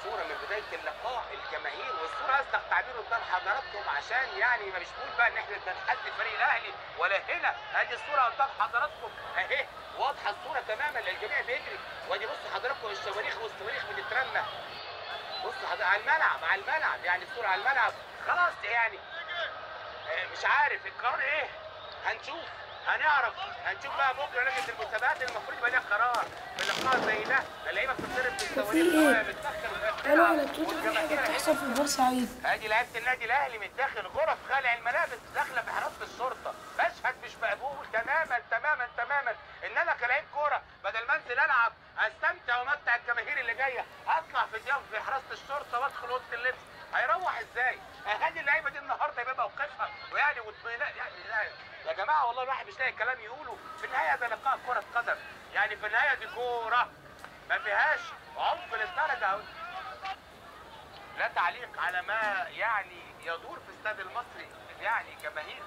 الصوره من بدايه اللقاء الجماهير والصوره اصدق تعبير قدام حضراتكم عشان يعني ما مش بقول بقى ان احنا بنتحدى الفريق الاهلي ولا هنا ادي الصوره قدام حضراتكم اهي واضحه الصوره تماما الجميع بيجري وادي بصوا حضراتكم الشواريخ والصواريخ بتترمى بصوا حضرتك على الملعب على الملعب يعني الصوره على الملعب خلاص يعني آه، مش عارف القرار ايه هنشوف هنعرف هنشوف بقى بكره لجنه المسابقات المفروض يبقى ليها قرار في لقاء زي ده اللعيبه بتضرب وفي بالصواريخ إيه؟ وهي بتدخل قالوا على تويتر في حاجه بتحصل في بورسعيد ادي لعيبه النادي الاهلي من داخل غرف خلع الملابس داخله في حراسه الشرطه مشهد مش مقبول تماما تماما تماما ان انا كلاعب كوره بدل ما انزل العب استمتع وامتع الجماهير اللي جايه اطلع في ضيافه في حراسه الشرطه وادخل اوضه اللبس هيروح ازاي؟ اهالي اللعيبه دي النهارده يبقى موقفها ويعني واطمئنان يعني لا يا جماعه والله الواحد مش لاقي كلام يقوله في النهايه ده لقاء كره قدم يعني في النهايه دي كوره ما فيهاش عمق للدرجه لا تعليق على ما يعني يدور في استاد المصري يعني جماهير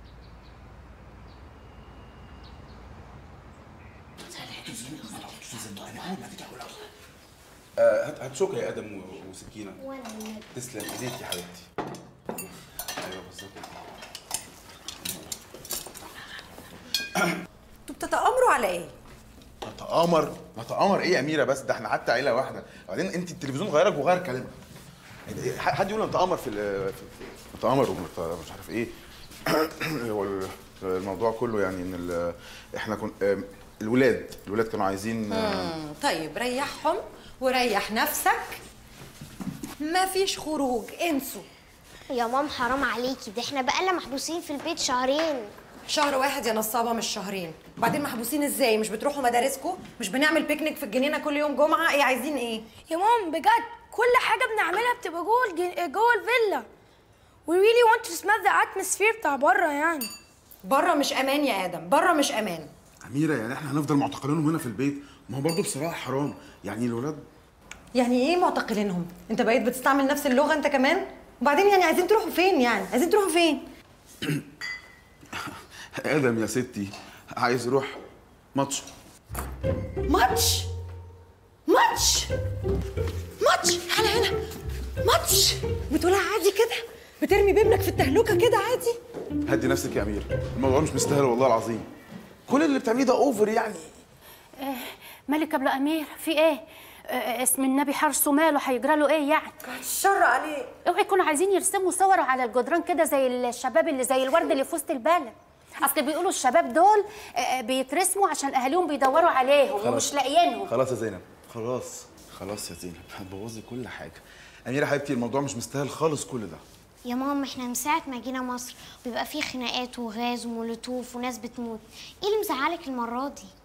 آه، هات هات شوكه يا ادم و- وسكينه تسلم ايديك يا حبيبتي ايوه بالظبط انتوا بتتآمروا على ايه؟ نتآمر نتآمر ايه يا اميره بس ده احنا حتى عيله واحده بعدين انت التلفزيون غيرك وغير كلامك إيه- حد يقول نتآمر في ال- في- في- نتآمر ومش عارف ايه هو ال- الموضوع كله يعني ان ال- احنا كن آم، الولاد الولاد كانوا عايزين آه، مم، طيب ريحهم وريح نفسك مفيش خروج انسوا يا مام حرام عليكي ده احنا بقالنا محبوسين في البيت شهرين شهر واحد يا نصابه مش شهرين وبعدين محبوسين ازاي مش بتروحوا مدارسكم مش بنعمل بيكنيك في الجنينه كل يوم جمعه ايه عايزين ايه يا مام بجد كل حاجه بنعملها بتبقى جوه الج- جوه الفيلا we really want to smell the atmosphere بتاع بره يعني بره مش امان يا ادم بره مش امان اميره يعني احنا هنفضل معتقلينهم هنا في البيت ما هو برضه بصراحه حرام يعني الولاد يعني ايه معتقلينهم انت بقيت بتستعمل نفس اللغه انت كمان وبعدين يعني عايزين تروحوا فين يعني عايزين تروحوا فين ادم يا ستي عايز يروح ماتش ماتش ماتش ماتش على هنا ماتش بتقولها عادي كده بترمي بابنك في التهلكه كده عادي هدي نفسك يا امير الموضوع مش مستاهل والله العظيم كل اللي بتعمليه ده اوفر يعني ملك ابو امير في ايه آه، اسم النبي حرصه ماله هيجرى له ايه يعني الشر عليه اوعي يكونوا عايزين يرسموا صور على الجدران كده زي الشباب اللي زي الورد اللي في وسط البلد اصل بيقولوا الشباب دول آه، بيترسموا عشان اهاليهم بيدوروا عليهم ومش لاقيينهم خلاص يا زينب خلاص خلاص يا زينب هتبوظي كل حاجه اميره حبيبتي الموضوع مش مستاهل خالص كل ده يا ماما احنا من ساعة ما جينا مصر بيبقى فيه خناقات وغاز ومولوتوف وناس بتموت ايه اللي مزعلك المرة دي؟